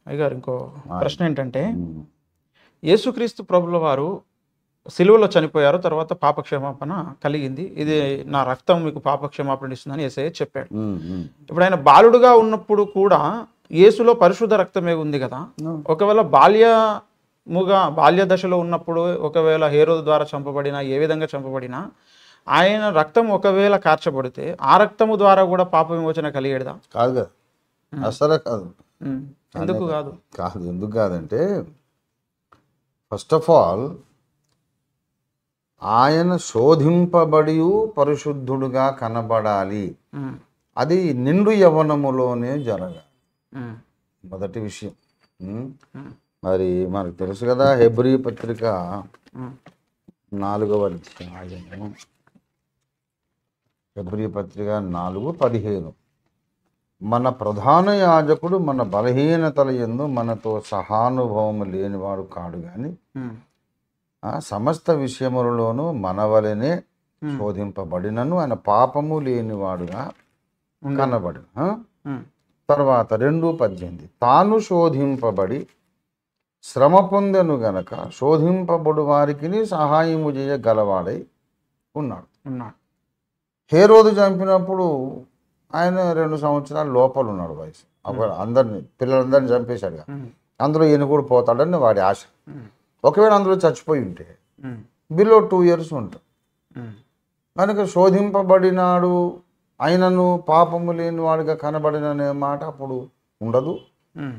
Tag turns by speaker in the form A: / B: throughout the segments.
A: అయ్యగారు ఇంకో ప్రశ్న ఏంటంటే
B: ఉమ్.
A: యేసుక్రీస్తు ప్రభుల వారు సిలువలో చనిపోయారు తర్వాత పాపక్షమాపణ కలిగింది ఇది నా రక్తం మీకు పాపక్షమాపణ ఇస్తుందని ఏసయ్య చెప్పాడు
B: ఉమ్, ఉమ్.
A: ఇప్పుడు ఆయన బాలుడుగా ఉన్నప్పుడు కూడా యేసులో పరిశుద్ధ రక్తమే ఉంది కదా
B: ఉమ్.
A: ఒకవేళ బాల్యముగా బాల్య దశలో ఉన్నప్పుడు ఒకవేళ హేరోదు ద్వారా చంపబడినా ఏ విధంగా చంపబడినా ఆయన రక్తం ఒకవేళ కార్చబడితే ఆ రక్తము ద్వారా కూడా పాప విమోచన కలిగేదా
B: కాదు కదా అసలే కాదు
A: ఉమ్. ఎందుకు కాదు
B: కాదు ఎందుకు కాదంటే ఫస్ట్ ఆఫ్ ఆల్ ఆయన శోధింపబడి పరిశుద్ధుడుగా కనబడాలి
A: ఉమ్.
B: అది నిండు యవనములోనే జరగాలి
A: ఉమ్.
B: మొదటి విషయం ఉమ్.
A: ఉమ్.
B: మరి మనకు తెలుసు కదా హెబ్రీ పత్రిక
A: ఉమ్.
B: నాలుగవ అధ్యాయము హెబ్రీ పత్రిక నాలుగు పదిహేను మన ప్రధాన యాజకుడు మన బలహీనతల ఎందు మనతో సహానుభవం లేనివాడు కాడు కానీ
A: ఉమ్.
B: ఆ సమస్త విషయములలోనూ మన వలనే శోధింపబడినను ఆయన పాపము లేనివాడుగా కనబడి
A: ఉమ్.
B: తర్వాత రెండు పద్దెనిమిది తాను శోధింపబడి శ్రమ పొందెను గనక శోధింపబడు వారికి సహాయము చేయగలవాడై ఉన్నాడు
A: ఉన్నాడు
B: హేరోదు చంపినప్పుడు ఆయన రెండు సంవత్సరాలు లోపల ఉన్నాడు వయసు అప్పుడు అందరిని పిల్లలందరినీ చంపేశాడు కదా.
A: ఉమ్.
B: అందులో ఈయన కూడా పోతాడని వాడి ఆశ
A: ఉమ్.
B: ఒకవేళ అందులో చచ్చిపోయి ఉంటే
A: ఉమ్.
B: బిలో టూ ఇయర్స్ ఉంటాం
A: ఉమ్.
B: కనుక శోధింపబడినాడు ఆయనను పాపము లేని వాడిగా కనబడిననే మాట అప్పుడు ఉండదు
A: ఉమ్.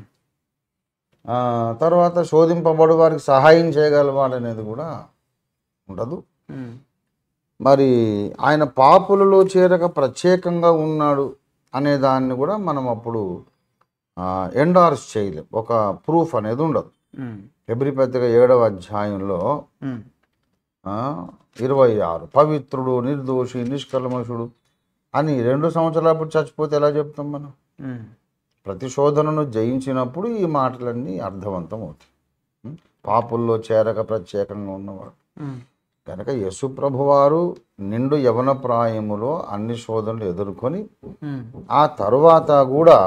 B: ఆ, తర్వాత శోధింపబడు వారికి సహాయం చేయగలవాడు అనేది కూడా ఉండదు
A: ఉమ్.
B: మరి ఆయన పాపులలో చేరక ప్రత్యేకంగా ఉన్నాడు అనే దాన్ని కూడా మనం అప్పుడు ఎండార్స్ చేయలేం ఒక ప్రూఫ్ అనేది ఉండదు
A: ఉమ్.
B: ఎబ్రి పత్రిక ఏడవ అధ్యాయంలో
A: ఉమ్.
B: ఆ, ఇరవై ఆరు పవిత్రుడు నిర్దోషి నిష్కల్మషుడు అని రెండు సంవత్సరాలప్పుడు చచ్చిపోతే ఎలా చెప్తాం మనం
A: ఉమ్.
B: ప్రతి శోధనను జయించినప్పుడు ఈ మాటలన్నీ అర్థవంతం అవుతాయి ఉం? పాపుల్లో చేరక ప్రత్యేకంగా ఉన్నవాడు
A: ఉమ్.
B: కనుక యశుప్రభువారు నిండు యవన ప్రాయములో అన్ని శోధనలు ఎదుర్కొని
A: ఉమ్.
B: ఆ తరువాత కూడా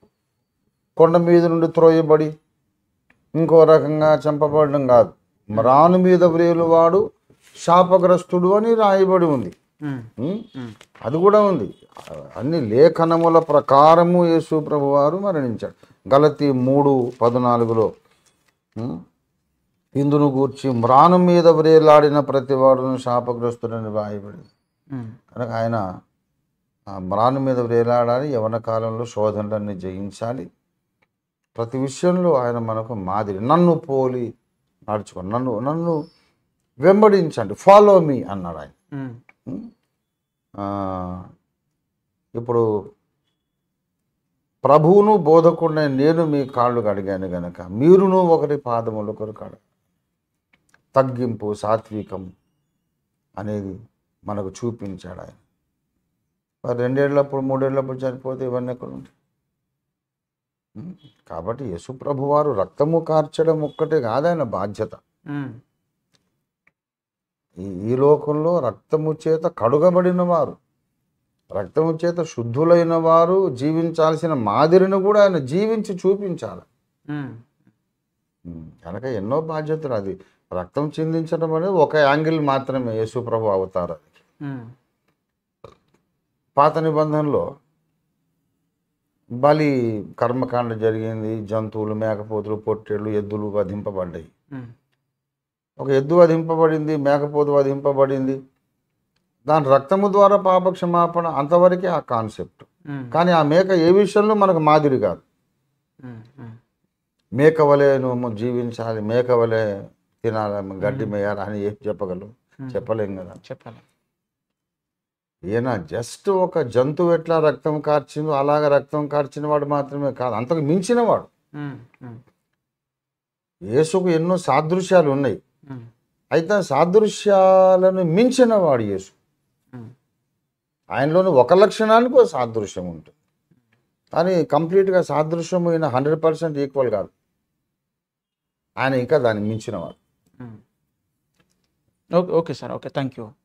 B: కొండ మీద నుండి త్రోయబడి ఇంకో రకంగా చంపబడడం కాదు మ్రాను మీద వ్రేలువాడు శాపగ్రస్తుడు అని రాయబడి ఉంది
A: ఉమ్.
B: ఉం?
A: ఉమ్.
B: అది కూడా ఉంది అన్ని లేఖనముల ప్రకారము యేసు ప్రభువారు మరణించాడు గలతి మూడు పద్నాలుగులో ఉం? ఇందును గూర్చి మ్రాను మీద వ్రేలాడిన ప్రతివాడును శాపగ్రస్తుడని రాయబడింది
A: ఉమ్.
B: కనుక ఆయన ఆ మ్రాను మీద వ్రేలాడాలి యవన కాలంలో శోధనలన్నీ జయించాలి ప్రతి విషయంలో ఆయన మనకు మాదిరి నన్ను పోలి నడుచుకో నన్ను నన్ను వెంబడించండి ఫాలో మీ అన్నాడు ఆయన
A: ఉమ్.
B: ఉం? ఆ, ఇప్పుడు ప్రభువును బోధకుండా నేను మీ కాళ్ళు కడిగాను గనక మీరును ఒకరి పాదములు కొరకాడు తగ్గింపు సాత్వికం అనేది మనకు చూపించాడు ఆయన మరి రెండేళ్ళప్పుడు మూడేళ్ళప్పుడు చనిపోతే ఇవన్నీ ఎక్కడ ఉంటాయి ఉం? కాబట్టి యశుప్రభు వారు రక్తము కార్చడం ఒక్కటే కాదాయన బాధ్యత
A: ఉమ్.
B: ఈ ఈ లోకంలో రక్తము చేత కడుగబడిన వారు రక్తము చేత శుద్ధులైన వారు జీవించాల్సిన మాదిరిని కూడా ఆయన జీవించి చూపించాలి
A: ఉమ్.
B: ఉం. కనుక ఎన్నో బాధ్యతలు అది రక్తం చిందించడం అనేది ఒక యాంగిల్ మాత్రమే యేసుప్రభు అవతారానికి
A: ఉమ్.
B: పాత నిబంధనలో బలి కర్మకాండ జరిగింది జంతువులు మేకపోతులు పొట్టేళ్ళు ఎద్దులు వధింపబడ్డాయి
A: ఉమ్.
B: ఒక ఎద్దు వధింపబడింది మేకపోతు వధింపబడింది దాని రక్తము ద్వారా పాప క్షమాపణ అంతవరకే ఆ కాన్సెప్ట్
A: ఉమ్.
B: కానీ ఆ మేక ఏ విషయంలో మనకు మాదిరి కాదు
A: ఉమ్. ఉమ్.
B: మేక వలె నువ్వు జీవించాలి మేక వలె తినాలి గడ్డి మేయాలి అని ఏం చెప్పగలవు చెప్పలేం కదా
A: చెప్పాలి
B: ఈయన జస్ట్ ఒక జంతువు ఎట్లా రక్తం కార్చిందో అలాగ రక్తం కార్చిన వాడు మాత్రమే కాదు అంతకు మించిన వాడు
A: ఉమ్. ఉమ్.
B: యేసుకు ఎన్నో సాదృశ్యాలు ఉన్నాయి
A: ఉమ్.
B: అయితే ఆ సాదృశ్యాలను మించిన వాడు యేసు
A: ఉమ్.
B: ఆయనలోని ఒక లక్షణానికి ఒక సాదృశ్యం ఉంటుంది కానీ కంప్లీట్గా సాదృశ్యం ఈయన హండ్రెడ్ పర్సెంట్ ఈక్వల్ కాదు ఆయన ఇంకా దాన్ని మించినవాడు
A: okay okay sir okay thank you